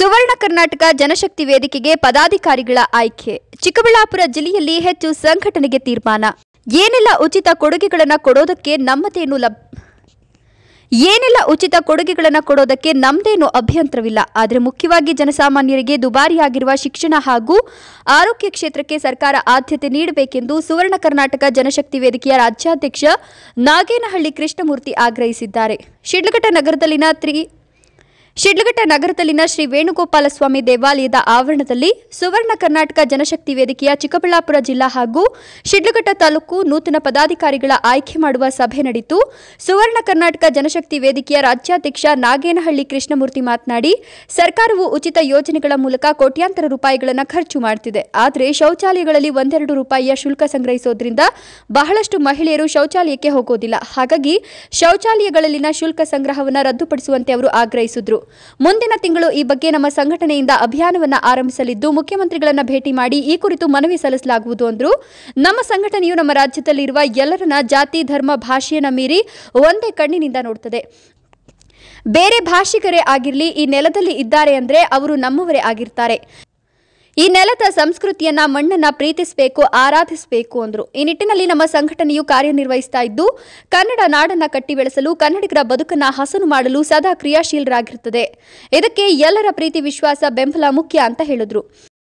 ಸುವರ್ಣ ಕರ್ನಾಟಕ ಜನಶಕ್ತಿ ವೇದಿಕೆಗೆ ಪದಾಧಿಕಾರಿಗಳ ಆಯ್ಕೆ ಚಿಕ್ಕಬಳ್ಳಾಪುರ ಜಿಲ್ಲೆಯಲ್ಲಿ ಹೆಚ್ಚು ಸಂಘಟನೆಗೆ ತೀರ್ಮಾನ ಏನೆಲ್ಲ ಉಚಿತ ಕೊಡುಗೆಗಳನ್ನು ಕೊಡೋದಕ್ಕೆ ನಮ್ಮದೇನು ಲಬ್ ಏನೆಲ್ಲ ಉಚಿತ ಕೊಡುಗೆಗಳನ್ನು ಕೊಡೋದಕ್ಕೆ ನಮ್ದೇನು ಅಭ್ಯಂತರವಿಲ್ಲ ಆದರೆ ಮುಖ್ಯವಾಗಿ ಜನಸಾಮಾನ್ಯರಿಗೆ ದುಬಾರಿಯಾಗಿರುವ ಶಿಕ್ಷಣ ಹಾಗೂ ಆರೋಗ್ಯ ಕ್ಷೇತ್ರಕ್ಕೆ ಸರ್ಕಾರ ಆದ್ಯತೆ ನೀಡಬೇಕೆಂದು ಸುವರ್ಣ ಕರ್ನಾಟಕ ಜನಶಕ್ತಿ ವೇದಿಕೆಯ ರಾಜ್ಯಾಧ್ಯಕ್ಷ ನಾಗೇನಹಳ್ಳಿ ಕೃಷ್ಣಮೂರ್ತಿ ಆಗ್ರಹಿಸಿದ್ದಾರೆ ಶಿಡ್ಲಘಟ್ಟ ನಗರದಲ್ಲಿನ ತ್ರಿ ಶಿಡ್ಲಘಟ್ಟ ನಗರದಲ್ಲಿನ ಶ್ರೀ ವೇಣುಗೋಪಾಲ ಸ್ವಾಮಿ ದೇವಾಲಯದ ಆವರಣದಲ್ಲಿ ಸುವರ್ಣ ಕರ್ನಾಟಕ ಜನಶಕ್ತಿ ವೇದಿಕೆಯ ಚಿಕ್ಕಬಳ್ಳಾಪುರ ಜಿಲ್ಲಾ ಹಾಗೂ ಶಿಡ್ಲಘಟ್ಟ ತಾಲೂಕು ನೂತನ ಪದಾಧಿಕಾರಿಗಳ ಆಯ್ಕೆ ಮಾಡುವ ಸಭೆ ನಡೆಯಿತು ಸುವರ್ಣ ಕರ್ನಾಟಕ ಜನಶಕ್ತಿ ವೇದಿಕೆಯ ರಾಜ್ಯಾಧ್ಯಕ್ಷ ನಾಗೇನಹಳ್ಳಿ ಕೃಷ್ಣಮೂರ್ತಿ ಮಾತನಾಡಿ ಸರ್ಕಾರವು ಉಚಿತ ಯೋಜನೆಗಳ ಮೂಲಕ ಕೋಟ್ಯಾಂತರ ರೂಪಾಯಿಗಳನ್ನು ಖರ್ಚು ಮಾಡುತ್ತಿದೆ ಆದರೆ ಶೌಚಾಲಯಗಳಲ್ಲಿ ಒಂದೆರಡು ರೂಪಾಯಿಯ ಶುಲ್ಕ ಸಂಗ್ರಹಿಸೋದ್ರಿಂದ ಬಹಳಷ್ಟು ಮಹಿಳೆಯರು ಶೌಚಾಲಯಕ್ಕೆ ಹೋಗೋದಿಲ್ಲ ಹಾಗಾಗಿ ಶೌಚಾಲಯಗಳಲ್ಲಿನ ಶುಲ್ಕ ಸಂಗ್ರಹವನ್ನು ರದ್ದುಪಡಿಸುವಂತೆ ಅವರು ಆಗ್ರಹಿಸಿದ್ರು ಮುಂದಿನ ತಿಂಗಳು ಈ ಬಗ್ಗೆ ನಮ್ಮ ಸಂಘಟನೆಯಿಂದ ಅಭಿಯಾನವನ್ನು ಆರಂಭಿಸಲಿದ್ದು ಮುಖ್ಯಮಂತ್ರಿಗಳನ್ನ ಭೇಟಿ ಮಾಡಿ ಈ ಕುರಿತು ಮನವಿ ಸಲ್ಲಿಸಲಾಗುವುದು ಅಂದ್ರು ನಮ್ಮ ಸಂಘಟನೆಯು ನಮ್ಮ ರಾಜ್ಯದಲ್ಲಿರುವ ಎಲ್ಲರನ್ನ ಜಾತಿ ಧರ್ಮ ಭಾಷೆಯನ್ನ ಮೀರಿ ಒಂದೇ ಕಣ್ಣಿನಿಂದ ನೋಡುತ್ತದೆ ಬೇರೆ ಭಾಷಿಗರೇ ಆಗಿರಲಿ ಈ ನೆಲದಲ್ಲಿ ಇದ್ದಾರೆ ಅಂದ್ರೆ ಅವರು ನಮ್ಮವರೇ ಆಗಿರ್ತಾರೆ ಈ ನೆಲದ ಸಂಸ್ಕೃತಿಯನ್ನ ಮಣ್ಣನ್ನ ಪ್ರೀತಿಸಬೇಕು ಆರಾಧಿಸಬೇಕು ಅಂದ್ರು ಈ ನಿಟ್ಟಿನಲ್ಲಿ ನಮ್ಮ ಸಂಘಟನೆಯು ಕಾರ್ಯನಿರ್ವಹಿಸ್ತಾ ಇದ್ದು ಕನ್ನಡ ನಾಡನ್ನ ಕಟ್ಟಿ ಬೆಳೆಸಲು ಕನ್ನಡಿಗರ ಬದುಕನ್ನ ಹಸನು ಮಾಡಲು ಸದಾ ಕ್ರಿಯಾಶೀಲರಾಗಿರುತ್ತದೆ ಇದಕ್ಕೆ ಎಲ್ಲರ ಪ್ರೀತಿ ವಿಶ್ವಾಸ ಬೆಂಬಲ ಮುಖ್ಯ ಅಂತ ಹೇಳಿದ್ರು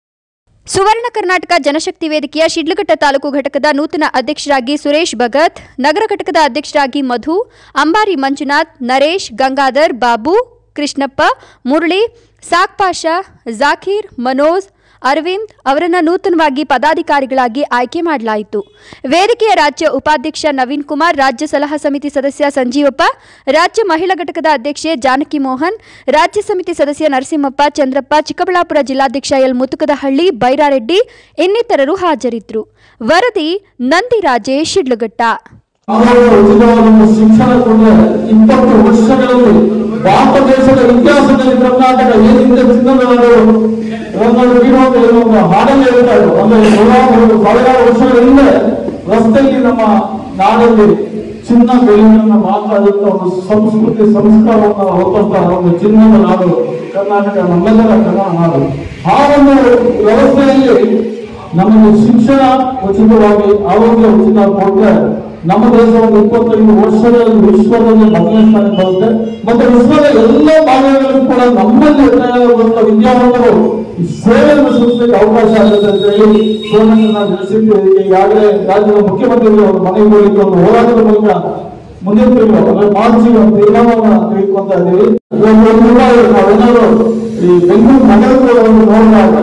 ಸುವರ್ಣ ಕರ್ನಾಟಕ ಜನಶಕ್ತಿ ವೇದಿಕೆಯ ಶಿಡ್ಲಘಟ್ಟ ತಾಲೂಕು ಘಟಕದ ನೂತನ ಅಧ್ಯಕ್ಷರಾಗಿ ಸುರೇಶ್ ಭಗತ್ ನಗರ ಘಟಕದ ಅಧ್ಯಕ್ಷರಾಗಿ ಮಧು ಅಂಬಾರಿ ಮಂಜುನಾಥ್ ನರೇಶ್ ಗಂಗಾಧರ್ ಬಾಬು ಕೃಷ್ಣಪ್ಪ ಮುರಳಿ ಸಾಕ್ ಪಾಷಾ ಜಾಕೀರ್ ಮನೋಜ್ ಅರವಿಂದ್ ಅವರನ್ನ ನೂತನವಾಗಿ ಪದಾಧಿಕಾರಿಗಳಾಗಿ ಆಯ್ಕೆ ಮಾಡಲಾಯಿತು ವೇದಿಕೆಯ ರಾಜ್ಯ ಉಪಾಧ್ಯಕ್ಷ ನವೀನ್ ಕುಮಾರ್ ರಾಜ್ಯ ಸಲಹಾ ಸಮಿತಿ ಸದಸ್ಯ ಸಂಜೀವಪ್ಪ ರಾಜ್ಯ ಮಹಿಳಾ ಘಟಕದ ಅಧ್ಯಕ್ಷೆ ಜಾನಕಿ ಮೋಹನ್ ರಾಜ್ಯ ಸಮಿತಿ ಸದಸ್ಯ ನರಸಿಂಹಪ್ಪ ಚಂದ್ರಪ್ಪ ಚಿಕ್ಕಬಳ್ಳಾಪುರ ಜಿಲ್ಲಾಧ್ಯಕ್ಷ ಎಲ್ ಮುತುಕದಹಳ್ಳಿ ಬೈರಾರೆಡ್ಡಿ ಇನ್ನಿತರರು ಹಾಜರಿದ್ದರು ವರದಿ ನಂದಿ ರಾಜೇಶ್ ಶಿಡ್ಲಘಟ್ಟ ಆರೋಗ್ಯ ಉಚಿತವಾದ ಶಿಕ್ಷಣ ಕೊಟ್ಟರೆ ಇಪ್ಪತ್ತು ವರ್ಷಗಳಲ್ಲಿ ಭಾರತ ದೇಶದ ಇತಿಹಾಸದಲ್ಲಿ ಕರ್ನಾಟಕ ಏನಿದೆ ಚಿನ್ನದ ನಾಡು ಒಂದೊಂದು ಬೀಳುವಂತ ಏನೋ ಒಂದು ಹಾಡಲ್ಲಿ ಹೇಳ್ತಾ ಇದ್ರು ಅಂದ್ರೆ ನೂರಾರು ಸಾವಿರಾರು ವರ್ಷಗಳ ಹಿಂದೆ ರಸ್ತೆಯಲ್ಲಿ ನಮ್ಮ ನಾಡಲ್ಲಿ ಚಿನ್ನ ಬೆಳ್ಳಿಯನ್ನು ಮಾತಾಡುತ್ತ ಒಂದು ಸಂಸ್ಕೃತಿ ಸಂಸ್ಕಾರವನ್ನು ಹೊತ್ತಂತ ಒಂದು ಚಿನ್ನದ ನಾಡು ಕರ್ನಾಟಕ ನಮ್ಮೆಲ್ಲರ ಕನ್ನಡ ನಾಡು ಆ ಒಂದು ವ್ಯವಸ್ಥೆಯಲ್ಲಿ ನಮಗೆ ಶಿಕ್ಷಣ ಉಚಿತವಾಗಿ ಆರೋಗ್ಯ ಉಚಿತ ಕೊಟ್ಟರೆ ನಮ್ಮ ದೇಶ ಒಂದು ಇಪ್ಪತ್ತೈದು ವರ್ಷಗಳಲ್ಲಿ ವಿಶ್ವದಲ್ಲಿ ಮೊದಲನೇ ಸ್ಥಾನ ಬರುತ್ತೆ ಮತ್ತೆ ವಿಶ್ವದ ಎಲ್ಲ ಭಾಗಗಳಲ್ಲೂ ಕೂಡ ನಮ್ಮಲ್ಲಿ ಇರ್ತಕ್ಕಂಥ ವಿದ್ಯಾವಂತರು ಈ ಸೇವೆಯನ್ನು ಸಲ್ಲಿಸಲಿಕ್ಕೆ ಅವಕಾಶ ಆಗುತ್ತೆ ಅಂತ ಹೇಳಿ ಸೋಮಣ್ಣ ತಿಳಿಸಿದ್ದು ಈಗಾಗಲೇ ರಾಜ್ಯದ ಮುಖ್ಯಮಂತ್ರಿಗಳು ಒಂದು ಮನೆಗೆ ಹೋಗಿದ್ದು ಒಂದು ಹೋರಾಟದ ಮೂಲಕ ಮುಂದಿನ ತಿಂಗಳು ಅಂದ್ರೆ ಮಾರ್ಚ್ ಒಂದು ತೀರ್ಮಾನವನ್ನ ತೆಗೆದುಕೊಂತ ಇದ್ದೀವಿ ಇವತ್ತು ಒಂದು ರೂಪಾಯಿ ನಾವೇನಾದ್ರು ಈ ಬೆಂಗಳೂರು ನಗರದ ಒಂದು ನೋಡಿದಾಗ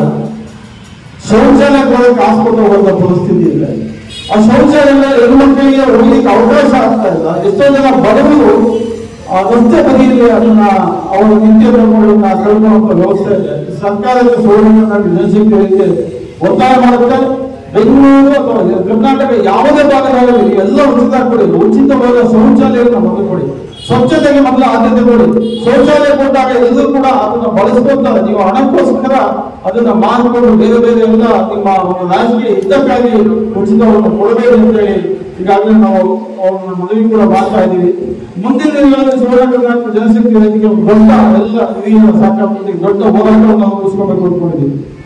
ಶೌಚಾಲಯ ಹೋಗಕ್ಕೆ ಆಸ್ಪತ್ರೆ ಹೋಗುವಂತ ಪರಿಸ್ಥಿತಿ ಇದೆ ಆ ಶೌಚಾಲಯ ಹೆಣ್ಮಕ್ಳಿಗೆ ಹೋಗ್ಲಿಕ್ಕೆ ಅವಕಾಶ ಆಗ್ತಾ ಇಲ್ಲ ಎಷ್ಟೋ ಜನ ಬಡವರು ಆ ರಸ್ತೆ ಬದಿಯಲ್ಲಿ ಅದನ್ನ ಅವರ ನಿತ್ಯ ಧರ್ಮಗಳನ್ನ ಕಳ್ಕೊಳ್ಳುವಂತ ವ್ಯವಸ್ಥೆ ಇದೆ ಸರ್ಕಾರದ ಸುವರ್ಣ ಜನಸಂಖ್ಯೆಗೆ ಒತ್ತಾಯ ಮಾಡುತ್ತೆ ಬೆಂಗಳೂರು ಅಥವಾ ಕರ್ನಾಟಕ ಯಾವುದೇ ಭಾಗದಲ್ಲಿ ಎಲ್ಲ ಉಚಿತ ಕೊಡಿ ಉಚಿತವಾದ ಶೌಚಾಲಯವನ್ನು ಮೊದಲು ಕೊಡಿ ಸ್ವಚ್ಛತೆಗೆ ಮೊದಲು ಆದ್ಯತೆ ಕೊಡಿ ಶೌಚಾಲಯ ಕೊಟ್ಟಾಗ ಎಲ್ಲರೂ ಕೂಡ ಅದನ್ನ ಬಳಸ್ಕೊಂತಾರೆ ನೀವು ಹಣಕ್ಕೋಸ್ಕರ ಅದನ್ನ ಮಾರಿಕೊಂಡು ಬೇರೆ ಬೇರೆ ಎಲ್ಲ ನಿಮ್ಮ ಒಂದು ರಾಜಕೀಯ ಹಿತಕ್ಕಾಗಿ ಉಚಿತವನ್ನು ಕೊಡಬೇಕು ಅಂತ ಹೇಳಿ ಈಗಾಗಲೇ ನಾವು ಅವ್ರನ್ನ ಮನವಿ ಕೂಡ ಮಾಡ್ತಾ ಇದ್ದೀವಿ ಮುಂದಿನ ದಿನಗಳಲ್ಲಿ ಸುವರ್ಣ ಕರ್ನಾಟಕ ಜನಶಕ್ತಿ ವೇದಿಕೆ ಒಂದು ದೊಡ್ಡ ಎಲ್ಲ ಹಿರಿಯ ಸಾಕಾಗ್ತದೆ ದೊಡ್ಡ ಹೋರಾಟವನ್ನು ನಾವು ರೂಪಿಸ್ಕೋಬೇಕು ಅಂದ್ಕೊಂಡಿದ್ದೀವಿ